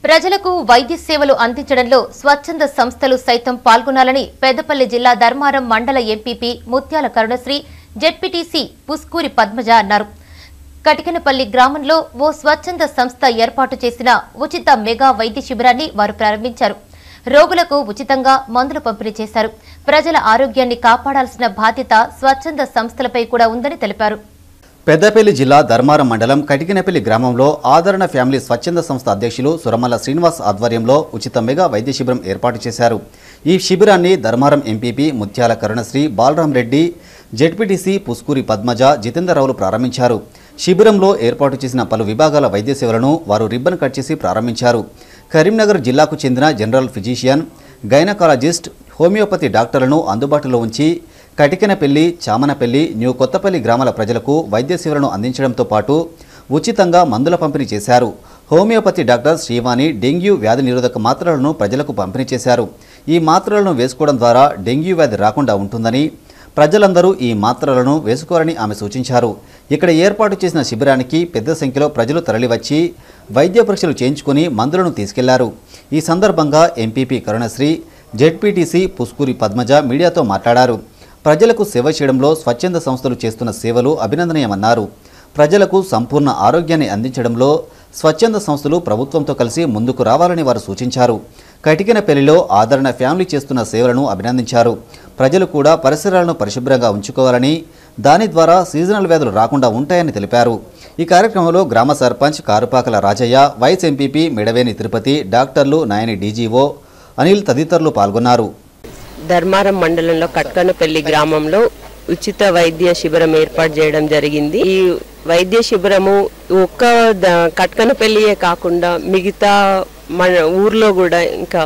ప్రజలకు వైద్య సేవలు అందించడంలో స్వచ్ఛంద సంస్థలు సైతం పాల్గొనాలని పెద్దపల్లి జిల్లా ధర్మారం మండల ఎంపీపీ ముత్యాల కరుణశ్రీ జెడ్పీటీసీ పుస్కూరి పద్మజ అన్నారు కటికనపల్లి గ్రామంలో ఓ స్వచ్ఛంద సంస్థ ఏర్పాటు చేసిన ఉచిత మెగా వైద్య శిబిరాన్ని వారు ప్రారంభించారు రోగులకు ఉచితంగా మందులు పంపిణీ చేశారు ప్రజల ఆరోగ్యాన్ని కాపాడాల్సిన బాధ్యత స్వచ్ఛంద సంస్థలపై కూడా ఉందని తెలిపారు పెద్దపల్లి జిల్లా ధర్మారం మండలం కటికినపల్లి గ్రామంలో ఆదరణ ఫ్యామిలీ స్వచ్ఛంద సంస్థ అధ్యక్షులు సురమల్ల శ్రీనివాస్ ఆధ్వర్యంలో ఉచిత మెగా వైద్య శిబిరం ఏర్పాటు చేశారు ఈ శిబిరాన్ని ధర్మారం ఎంపీపీ ముత్యాల కరుణశ్రీ బాలరాం రెడ్డి జెడ్పీటీసీ పుస్కూరి పద్మజ జితేందర్రావులు ప్రారంభించారు శిబిరంలో ఏర్పాటు చేసిన పలు విభాగాల వైద్య సేవలను వారు రిబ్బన్ కట్ చేసి ప్రారంభించారు కరీంనగర్ జిల్లాకు చెందిన జనరల్ ఫిజిషియన్ గైనకాలజిస్ట్ హోమియోపతి డాక్టర్లను అందుబాటులో ఉంచి కటికెనపల్లి చామనపల్లి న్యూ కొత్తపల్లి గ్రామాల ప్రజలకు వైద్య సేవలను అందించడంతో పాటు ఉచితంగా మందుల పంపిణీ చేశారు హోమియోపతి డాక్టర్ శ్రీవాణి డెంగ్యూ వ్యాధి నిరోధక మాత్రలను ప్రజలకు పంపిణీ చేశారు ఈ మాత్రలను వేసుకోవడం ద్వారా డెంగ్యూ వ్యాధి రాకుండా ఉంటుందని ప్రజలందరూ ఈ మాత్రలను వేసుకోవాలని ఆమె సూచించారు ఇక్కడ ఏర్పాటు చేసిన శిబిరానికి పెద్ద సంఖ్యలో ప్రజలు తరలివచ్చి వైద్య పరీక్షలు చేయించుకుని మందులను తీసుకెళ్లారు ఈ సందర్భంగా ఎంపీపీ కరుణశ్రీ జెడ్పీటీసీ పుస్కూరి పద్మజ మీడియాతో మాట్లాడారు ప్రజలకు సేవ చేయడంలో స్వచ్ఛంద సంస్థలు చేస్తున్న సేవలు అభినందనీయమన్నారు ప్రజలకు సంపూర్ణ ఆరోగ్యాన్ని అందించడంలో స్వచ్ఛంద సంస్థలు ప్రభుత్వంతో కలిసి ముందుకు రావాలని వారు సూచించారు కటికినపల్లిలో ఆదరణ ఫ్యామిలీ చేస్తున్న సేవలను అభినందించారు ప్రజలు కూడా పరిసరాలను పరిశుభ్రంగా ఉంచుకోవాలని దాని ద్వారా సీజనల్ వ్యాధులు రాకుండా ఉంటాయని తెలిపారు ఈ కార్యక్రమంలో గ్రామ సర్పంచ్ కారుపాకల రాజయ్య వైస్ ఎంపీపీ మెడవేని తిరుపతి డాక్టర్లు నాయని డీజీఓ అనిల్ తదితరులు పాల్గొన్నారు ధర్మారం మండలంలో కట్కనపల్లి గ్రామంలో ఉచిత వైద్య శిబిరం ఏర్పాటు చేయడం జరిగింది ఈ వైద్య శిబిరము ఒక్క ద- కట్కనపల్లియే కాకుండా మిగతా మన ఊర్లో కూడా ఇంకా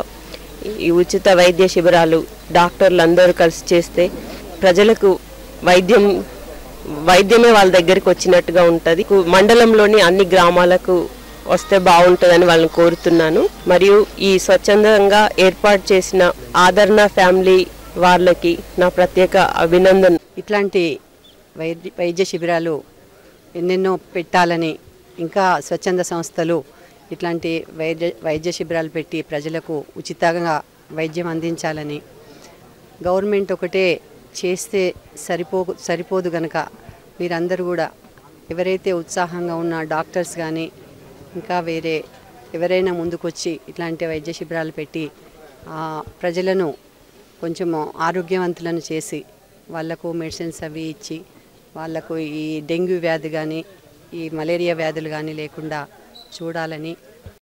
ఈ ఉచిత వైద్య శిబిరాలు డాక్టర్లు అందరూ కలిసి చేస్తే ప్రజలకు వైద్యం వైద్యమే వాళ్ళ దగ్గరికి వచ్చినట్టుగా ఉంటుంది మండలంలోని అన్ని గ్రామాలకు వస్తే బాగుంటుందని వాళ్ళని కోరుతున్నాను మరియు ఈ స్వచ్ఛందంగా ఏర్పాటు చేసిన ఆదరణ ఫ్యామిలీ వాళ్ళకి నా ప్రత్యేక అభినందన ఇట్లాంటి వైద్య వైద్య శిబిరాలు ఎన్నెన్నో పెట్టాలని ఇంకా స్వచ్ఛంద సంస్థలు ఇట్లాంటి వైద్య వైద్య శిబిరాలు పెట్టి ప్రజలకు ఉచితంగా వైద్యం అందించాలని గవర్నమెంట్ ఒకటే చేస్తే సరిపో సరిపోదు గనక మీరందరూ కూడా ఎవరైతే ఉత్సాహంగా ఉన్న డాక్టర్స్ కానీ ఇంకా వేరే ఎవరైనా ముందుకొచ్చి ఇట్లాంటి వైద్య శిబిరాలు పెట్టి ఆ, ప్రజలను కొంచెం ఆరోగ్యవంతులను చేసి వాళ్ళకు మెడిసిన్స్ అవి ఇచ్చి వాళ్ళకు ఈ డెంగ్యూ వ్యాధి కానీ ఈ మలేరియా వ్యాధులు కానీ లేకుండా చూడాలని